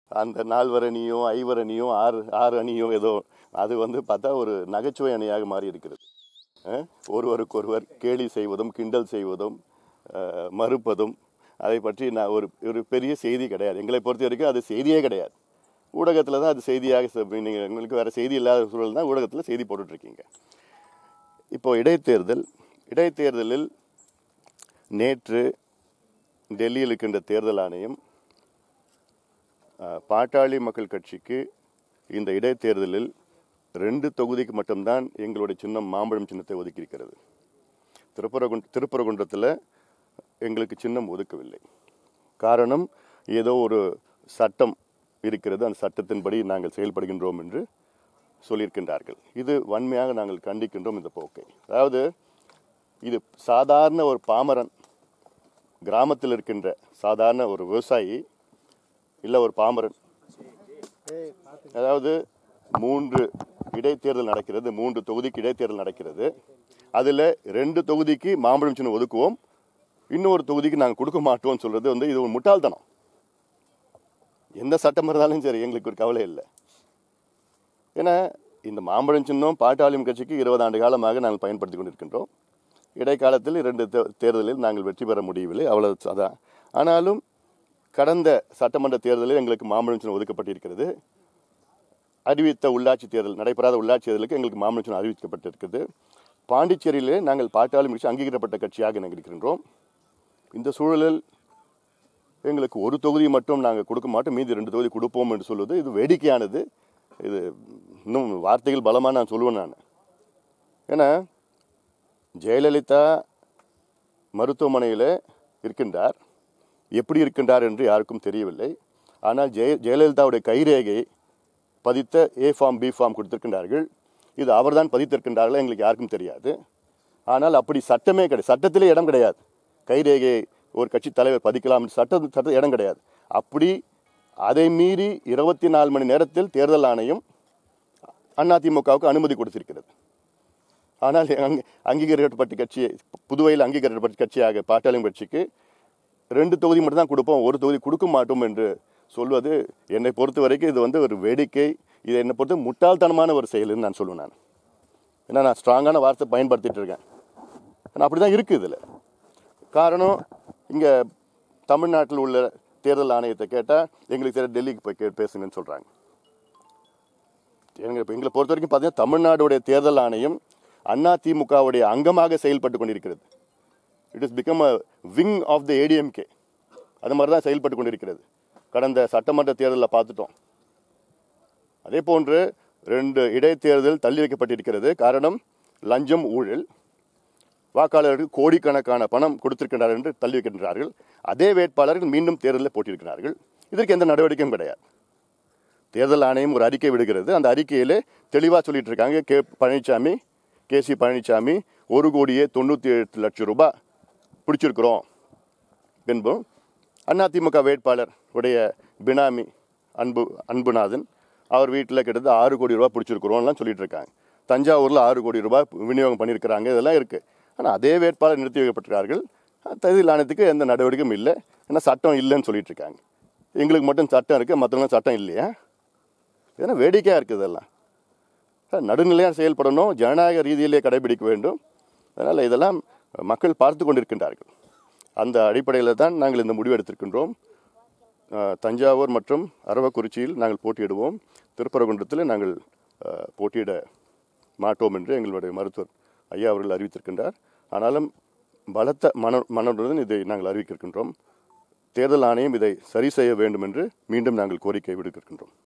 அந்த நால்வர் அணியும் ஐவர் அணியும் ஆறு ஆறு அணியும் ஏதோ அது வந்து பார்த்தா ஒரு நகைச்சுவை அணியாக மாறி இருக்கிறது அஹ், ஒருவருக்கொருவர் கேலி செய்வதும் கிண்டல் செய்வதும் அஹ், மறுப்பதும் அதை பற்றி நான் ஒரு ஒரு பெரிய செய்தி கிடையாது எங்களை பொறுத்த வரைக்கும் அது செய்தியே கிடையாது ஊடகத்தில் தான் அது செய்தியாக செ- நீங்க எங்களுக்கு வேறு செய்தி இல்லாத சூழல் தான் ஊடகத்தில் செய்தி போட்டுட்ருக்கீங்க இப்போ இடைத்தேர்தல் இடைத்தேர்தலில் நேற்று டெல்லியில் இருக்கின்ற தேர்தல் ஆணையம் அஹ், பாட்டாளி மக்கள் கட்சிக்கு இந்த இடைத்தேர்தலில் ரெண்டு தொகுதிக்கு மட்டும்தான் எங்களுடைய சின்னம் மாம்பழம் சின்னத்தை ஒதுக்கியிருக்கிறது திருப்பரகுன் திருப்பரங்குன்றத்தில் எங்களுக்கு சின்னம் ஒதுக்கவில்லை காரணம் ஏதோ ஒரு சட்டம் இருக்கிறது அந்த சட்டத்தின்படி நாங்கள் செயல்படுகின்றோம் என்று சொல்லியிருக்கின்றார்கள் இது வன்மையாக நாங்கள் கண்டிக்கின்றோம் இந்த போக்கை அதாவது இது சாதாரண ஒரு பாமரன் கிராமத்தில் இருக்கின்ற சாதாரண ஒரு விவசாயி இல்லை ஒரு பாமரன் அதாவது மூன்று இடைத்தேர்தல் நடக்கிறது மூன்று தொகுதிக்கு இடைத்தேர்தல் நடக்கிறது அதில் ரெண்டு தொகுதிக்கு மாம்பழம் சின்னம் ஒதுக்குவோம் இன்னொரு தொகுதிக்கு நாங்கள் கொடுக்க மாட்டோம்னு சொல்றது வந்து இது ஒரு முட்டாள்தனம் எந்த சட்டம் இருந்தாலும் சரி எங்களுக்கு ஒரு கவலை இல்லை ஏன்னா இந்த மாம்பழம் சின்னம் பாட்டாளியம் கட்சிக்கு இருபது ஆண்டு காலமாக நாங்கள் பயன்படுத்தி கொண்டிருக்கின்றோம் இடைக்காலத்தில் இரண்டு தே- தேர்தலில் நாங்கள் வெற்றி பெற முடியவில்லை அவ்வளவு அதான் ஆனாலும் கடந்த சட்டமன்ற தேர்தலில் எங்களுக்கு மாம்பழம் சின்னம் ஒதுக்கப்பட்டிருக்கிறது அறிவித்த உள்ளாட்சி தேர்தல் நடைபெறாத உள்ளாட்சி தேர்தலுக்கு எங்களுக்கு மாம்பழம் சின்னம் அறிவிக்கப்பட்டிருக்கிறது பாண்டிச்சேரியிலே நாங்கள் பாட்டாளி கட்சி அங்கீகரிக்கப்பட்ட கட்சியாக நாங்கள் இருக்கின்றோம் இந்த சூழலில் எங்களுக்கு ஒரு தொகுதி மட்டும் நாங்கள் கொடுக்க மாட்டோம் மீதி ரெண்டு தொகுதி கொடுப்போம் என்று சொல்வது இது வேடிக்கையானது இது இன்னும் வார்த்தைகள் பலமாக நான் சொல்லுவேன் நான் ஏன்னா ஜெயலலிதா மருத்துவமனையில் இருக்கின்றார் எப்படி இருக்கின்றார் என்று யாருக்கும் தெரியவில்லை ஆனால் ஜெய ஜெயலலிதாவுடைய கைரேகை பதித்த ஏ ஃபார்ம் பி ஃபார்ம் கொடுத்திருக்கின்றார்கள் இது அவர்தான் பதித்திருக்கின்றார்களா எங்களுக்கு யாருக்கும் தெரியாது ஆனால் அப்படி சட்டமே கிடையாது சட்டத்திலே இடம் கிடையாது கைரேகை ஒரு கட்சி தலைவர் பதிக்கலாம் என்று சட்ட சட்ட இடம் கிடையாது அப்படி அதை மீறி இருபத்தி நாலு மணி நேரத்தில் தேர்தல் ஆணையம் அதிமுகவுக்கு அனுமதி கொடுத்திருக்கிறது ஆனால் அங்க- அங்கீகரிக்கப்பட்ட கட்சி புதுவையில் அங்கீகரிக்கப்பட்ட கட்சியாக பாட்டாளியம் கட்சிக்கு ரெண்டு தொகுதி மட்டும் தான் கொடுப்போம் ஒரு தொகுதி கொடுக்க மாட்டோம் என்று சொல்வது என்னை பொறுத்த வரைக்கும் இது வந்து ஒரு வேடிக்கை இது என்னை பொறுத்த முட்டாள்தனமான ஒரு செயல்னு நான் சொல்லுவேன் நான் ஏன்னா நான் ஸ்ட்ராங்கான வார்த்தை பயன்படுத்திட்டு இருக்கேன் ஆனால் அப்படி தான் இருக்குது இதில் காரணம் இங்கே தமிழ்நாட்டில் உள்ள தேர்தல் ஆணையத்தை கேட்டால் எங்களுக்கு தெரிய டெல்லிக்கு போய் கே பேசுங்கன்னு சொல்கிறாங்க எங்க எங்களை பொறுத்த வரைக்கும் பார்த்தீங்கன்னா தமிழ்நாடுடைய தேர்தல் ஆணையம் அதிமுகவுடைய அங்கமாக செயல்பட்டு கொண்டிருக்கிறது it is become a wing of the ADMK அது மாதிரி தான் செயல்பட்டு கொண்டிருக்கிறது கடந்த சட்டமன்ற தேர்தலில் பார்த்துட்டோம் அதே போன்று ரெண்டு இடைத்தேர்தல் தள்ளி வைக்கப்பட்டிருக்கிறது காரணம் லஞ்சம் ஊழல் வாக்காளருக்கு கோடிக்கணக்கான பணம் கொடுத்திருக்கிறார் என்று தள்ளி வைக்கின்றார்கள் அதே வேட்பாளர்கள் மீண்டும் தேர்தலில் போட்டியிருக்கிறார்கள் இதற்கு எந்த நடவடிக்கையும் கிடையாது தேர்தல் ஆணையம் ஒரு அறிக்கை விடுகிறது அந்த அறிக்கையிலே தெளிவாக சொல்லிட்டு இருக்காங்க கே பழனிசாமி கே சி பழனிசாமி ஒரு கோடியே தொண்ணூற்றி எட்டு லட்சம் ரூபாய் பிடிச்சிருக்கிறோம் என்பதும் அதிமுக வேட்பாளர் உடைய பினாமி அன்பு அன்புநாதன் அவர் வீட்டில் கிட்டத்தட்ட ஆறு கோடி ரூபாய் பிடிச்சிருக்கிறோம்லாம் சொல்லிட்டு இருக்காங்க தஞ்சாவூரில் ஆறு கோடி ரூபாய் விநியோகம் பண்ணியிருக்கிறாங்க இதெல்லாம் இருக்குது ஆனால் அதே வேட்பாளர் நிறுத்தி வைக்கப்பட்டிருக்கார்கள் தேர்தல் ஆணையத்துக்கு எந்த நடவடிக்கையும் இல்லை ஏன்னா சட்டம் இல்லைன்னு சொல்லிட்டு இருக்காங்க எங்களுக்கு மட்டும் சட்டம் இருக்குது மற்றவங்க சட்டம் இல்லையா இதெல்லாம் வேடிக்கையாக இருக்குது இதெல்லாம் சார், நடுநிலையாக செயல்படணும் ஜனநாயக ரீதியிலே கடைபிடிக்க வேண்டும் அதனால் இதெல்லாம் மக்கள் பார்த்து கொண்டிருக்கின்றார்கள் அந்த அடிப்படையில் தான் நாங்கள் இந்த முடிவு எடுத்திருக்கின்றோம் அஹ், தஞ்சாவூர் மற்றும் அரவக்குறிச்சியில் நாங்கள் போட்டியிடுவோம் திருப்பரங்குன்றத்தில் நாங்கள் அஹ், போட்டியிட மாட்டோம் என்று எங்களுடைய மருத்துவர் ஐயா அவர்கள் அறிவித்திருக்கின்றார் ஆனாலும் பலத்த மன மனதுடன் இதை நாங்கள் அறிவிக்கின்றோம் தேர்தல் ஆணையம் இதை சரி செய்ய வேண்டும் என்று மீண்டும் நாங்கள் கோரிக்கை விடுக்கின்றோம்